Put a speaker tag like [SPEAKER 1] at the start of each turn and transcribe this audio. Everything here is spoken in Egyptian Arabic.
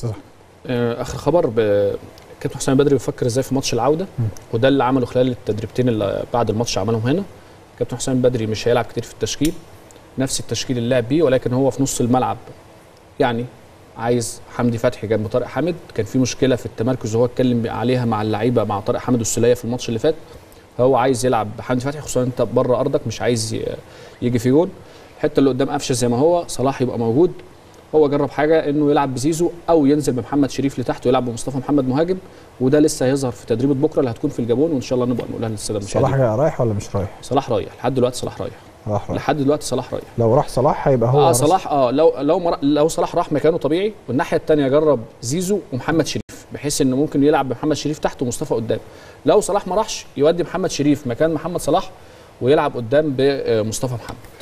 [SPEAKER 1] صح.
[SPEAKER 2] آه، اخر خبر ب- كابتن حسام بدري بيفكر ازاي في ماتش العوده وده اللي عمله خلال التدريبتين اللي بعد الماتش عملهم هنا كابتن حسام بدري مش هيلعب كتير في التشكيل نفس التشكيل اللي لعب بيه ولكن هو في نص الملعب يعني عايز حمدي فتحي جنب طارق حامد كان في مشكله في التمركز وهو اتكلم عليها مع اللعيبه مع طارق حامد والسوليه في الماتش اللي فات هو عايز يلعب حمدي فتحي خصوصا انت بره ارضك مش عايز ي- يجي في جول الحته اللي قدام قفشه زي ما هو صلاح يبقى موجود هو جرب حاجه انه يلعب بزيزو او ينزل بمحمد شريف لتحت ويلعب بمصطفى محمد مهاجم وده لسه هيظهر في تدريبه بكره اللي هتكون في الجابون وان شاء الله نبقى نقولها للساده
[SPEAKER 1] صلاح
[SPEAKER 2] المشاهدين
[SPEAKER 1] جاي رايح ولا مش رايح؟
[SPEAKER 2] صلاح رايح لحد دلوقتي صلاح رايح
[SPEAKER 1] راح رايح
[SPEAKER 2] لحد دلوقتي صلاح رايح
[SPEAKER 1] لو راح صلاح هيبقى هو
[SPEAKER 2] اه
[SPEAKER 1] راس-
[SPEAKER 2] صلاح اه لو لو مر... لو صلاح راح مكانه طبيعي والناحيه الثانيه جرب زيزو ومحمد شريف بحيث انه ممكن يلعب بمحمد شريف تحت ومصطفى قدام لو صلاح ما راحش يودي محمد شريف مكان محمد صلاح ويلعب قدام بمصطفى محمد